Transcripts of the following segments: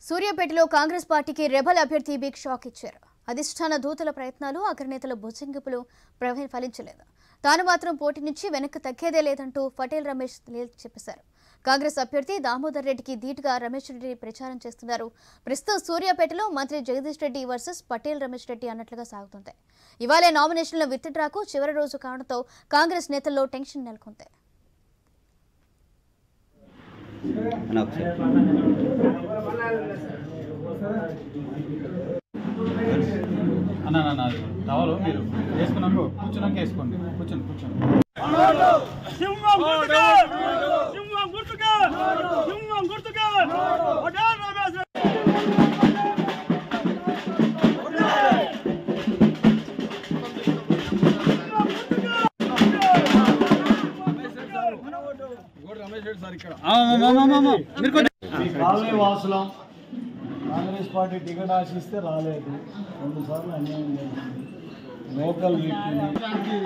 సూర్యాపేటలో కాంగ్రెస్ పార్టీకి రెబల్ అభ్యర్థి బిగ్ షాక్ ఇచ్చారు అధిష్టాన దూతల ప్రయత్నాలు అగ్రనేతల బుజ్జింగిపులు ప్రవీణ్ ఫలించలేదు తాను మాత్రం పోటీ నుంచి వెనక్కి తగ్గేదే లేదంటూ పటేల్ రమేష్ తేల్చి చెప్పేశారు కాంగ్రెస్ అభ్యర్థి దామోదర్ రెడ్డికి ధీటుగా రమేష్ రెడ్డి ప్రచారం చేస్తున్నారు ప్రస్తుతం సూర్యాపేటలో మంత్రి జగదీష్ రెడ్డి వర్సెస్ పటేల్ రమేష్ రెడ్డి అన్నట్లుగా సాగుతుంది ఇవాళే నామినేషన్ల విత్డ్రాకు చివరి రోజు కావడంతో కాంగ్రెస్ నేతల్లో టెన్షన్ నెలకొంది అన్న ఒకసారి అన్న అన్న అది టవల్ మీరు వేసుకున్నాక కూర్చున్నాక వేసుకోండి కూర్చోండి కూర్చోండి సింహం గుర్తుగా సింహం గుర్తుగా సింహం గుర్తుగా పటేల్ రమేష్ కాలనీ వాసులం కాంగ్రెస్ పార్టీ టికెట్ ఆశిస్తే రాలేదు రెండు సార్లు అన్యాయం జరిగింది లోకల్ వ్యక్తిని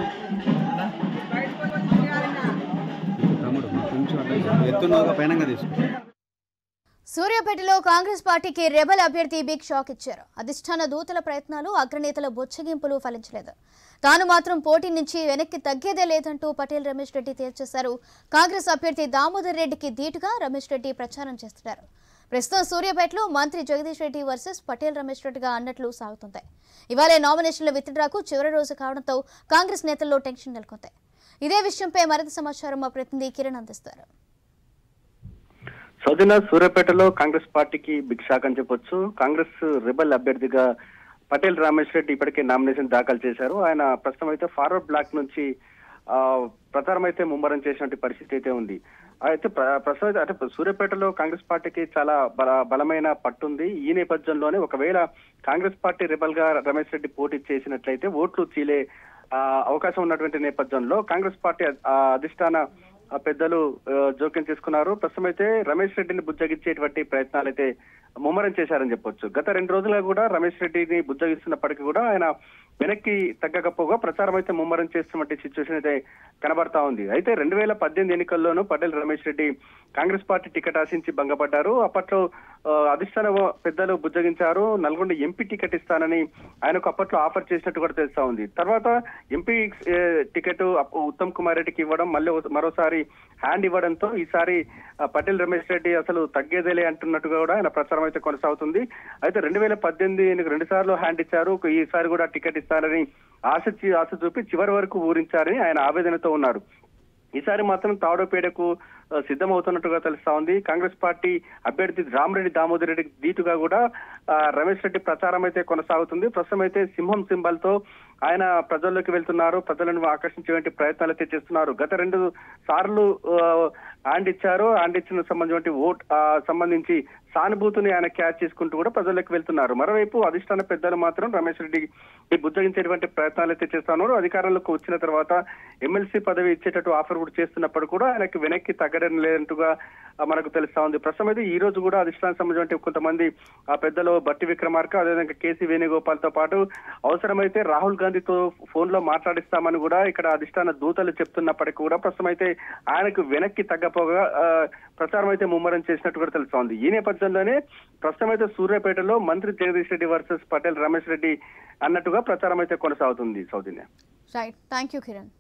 తమ్ముడు కొంచెం అట్లా ఎత్తున్నగా పైనంగా తీసుకో సూర్యాపేటలో కాంగ్రెస్ పార్టీకి రెబల్ అభ్యర్థి బిగ్ షాక్ ఇచ్చారు అధిష్టాన దూతల ప్రయత్నాలు అగ్రనేతల బొచ్చగింపులు ఫలించలేదు తాను మాత్రం పోటీ నుంచి వెనక్కి తగ్గేదే లేదంటూ పటేల్ రమేష్ రెడ్డి తేల్చేశారు కాంగ్రెస్ అభ్యర్థి దామోదర్ రెడ్డికి ధీటుగా రమేష్ రెడ్డి ప్రచారం చేస్తున్నారు ప్రస్తుతం సూర్యాపేటలో మంత్రి జగదీష్ రెడ్డి వర్సెస్ పటేల్ రమేష్ రెడ్డిగా అన్నట్లు సాగుతుంది ఇవాళ నామినేషన్ల విత్డ్రాకు చివరి రోజు కావడంతో కాంగ్రెస్ నేతల్లో టెన్షన్ నెలకొంది ఇదే విషయంపై మరింత సమాచారం మా ప్రతినిధి కిరణ్ అందిస్తారు సౌజన్య సూర్యాపేటలో కాంగ్రెస్ పార్టీకి బిగ్ షాక్ అని చెప్పొచ్చు కాంగ్రెస్ రెబల్ అభ్యర్థిగా పటేల్ రామేష్ రెడ్డి ఇప్పటికే నామినేషన్ దాఖలు చేశారు ఆయన ప్రస్తుతం అయితే ఫార్వర్డ్ బ్లాక్ నుంచి ఆ, ప్రచారం అయితే ముమ్మరం చేసినటువంటి పరిస్థితి అయితే ఉంది అయితే ప్ర- ప్రస్తుతం అయితే అంటే సూర్యాపేటలో కాంగ్రెస్ పార్టీకి చాలా బల బలమైన పట్టుంది ఈ నేపథ్యంలోనే ఒకవేళ కాంగ్రెస్ పార్టీ రెబల్ గా రమేష్ రెడ్డి పోటీ చేసినట్లయితే ఓట్లు చీలే ఆ, అవకాశం ఉన్నటువంటి నేపథ్యంలో కాంగ్రెస్ పార్టీ ఆ, అధిష్టాన ఆ పెద్దలు ఆ, జోక్యం చేసుకున్నారు ప్రస్తుతం అయితే రమేష్ రెడ్డిని బుజ్జగించేటువంటి ప్రయత్నాలు అయితే ముమ్మరం చేశారని చెప్పొచ్చు గత రెండు రోజులుగా కూడా రమేష్ రెడ్డిని బుజ్జగిస్తున్నప్పటికీ కూడా ఆయన వెనక్కి తగ్గకపోగా ప్రచారం అయితే ముమ్మరం చేస్తున్నటువంటి సిచ్యువేషన్ అయితే కనబడతా ఉంది అయితే రెండు వేల పద్దెనిమిది ఎన్నికల్లోనూ పటేల్ రమేష్ రెడ్డి కాంగ్రెస్ పార్టీ టికెట్ ఆశించి భంగపడ్డారు అప్పట్లో ఆ, అధిష్టాన పెద్దలు బుజ్జగించారు నల్గొండ ఎంపీ టికెట్ ఇస్తానని ఆయనకు అప్పట్లో ఆఫర్ చేసినట్టు కూడా తెలుస్తా ఉంది తర్వాత ఎంపీ ఏ, టికెట్ అప్పు- ఉత్తమ్ కుమార్ రెడ్డికి ఇవ్వడం మళ్ళీ ఒక- మరోసారి హ్యాండ్ ఇవ్వడంతో ఈసారి ఆ, పటేల్ రమేష్ రెడ్డి అసలు తగ్గేదేలే అంటున్నట్టుగా కూడా ఆయన ప్రచారం అయితే కొనసాగుతుంది అయితే రెండు వేల పద్దెనిమిది ఎన్నిక రెండు సార్లు హ్యాండ్ ఇచ్చారు ఒక ఈసారి కూడా టికెట్ ఇస్తారని ఆశ చీ- ఆశ చూపి చివరి వరకు ఊరించారని ఆయన ఆవేదనతో ఉన్నారు ఈసారి మాత్రం తాడోపేడకు ఆ, సిద్ధమవుతున్నట్టుగా తెలుస్తా ఉంది కాంగ్రెస్ పార్టీ అభ్యర్థి రామరెడ్డి దామోదర్ రెడ్డి దీటుగా కూడా ఆ, రమేష్ రెడ్డి ప్రచారం అయితే కొనసాగుతుంది ప్రస్తుతం అయితే సింహం సింబల్ తో ఆయన ప్రజల్లోకి వెళ్తున్నారు ప్రజలను ఆకర్షించే ప్రయత్నాలు అయితే చేస్తున్నారు గత రెండు సార్లు ఆ, హ్యాండ్ ఇచ్చారు హ్యాండ్ ఇచ్చిన సంబంధించి ఓట్ ఆ, సంబంధించి సానుభూతిని ఆయన క్యాచ్ చేసుకుంటూ కూడా ప్రజల్లోకి వెళ్తున్నారు మరోవైపు అధిష్టాన పెద్దలు మాత్రం రమేష్ రెడ్డి బుద్ధగించేటువంటి ప్రయత్నాలు అయితే చేస్తున్నారు అధికారంలోకి వచ్చిన తర్వాత ఎమ్మెల్సీ పదవి ఇచ్చేటట్టు ఆఫర్ కూడా చేస్తున్నప్పుడు కూడా ఆయనకి వెనక్కి తగ్గడం లేదంటుగా ఆ, మనకు తెలుస్తా ఉంది ప్రస్తుతం అయితే ఈ రోజు కూడా అధిష్టానం సంబంధించిన కొంతమంది ఆ పెద్దలు బట్టి విక్రమార్క అదేవిధంగా కేసీ వేణుగోపాల్ తో పాటు అవసరమైతే రాహుల్ గాంధీతో ఫోన్ లో మాట్లాడిస్తామని కూడా ఇక్కడ అధిష్టాన దూతలు చెప్తున్నప్పటికీ కూడా ప్రస్తుతం అయితే ఆయనకు వెనక్కి తగ్గపోగా ఆ, ప్రచారం అయితే ముమ్మరం చేసినట్టు కూడా తెలుస్తా ఉంది ఈ నేపథ్యంలోనే ప్రస్తుతం అయితే సూర్యాపేటలో మంత్రి జగదీష్ రెడ్డి వర్సెస్ పటేల్ రమేష్ రెడ్డి అన్నట్టుగా ప్రచారం అయితే కొనసాగుతుంది Soujanya right thank you Kiran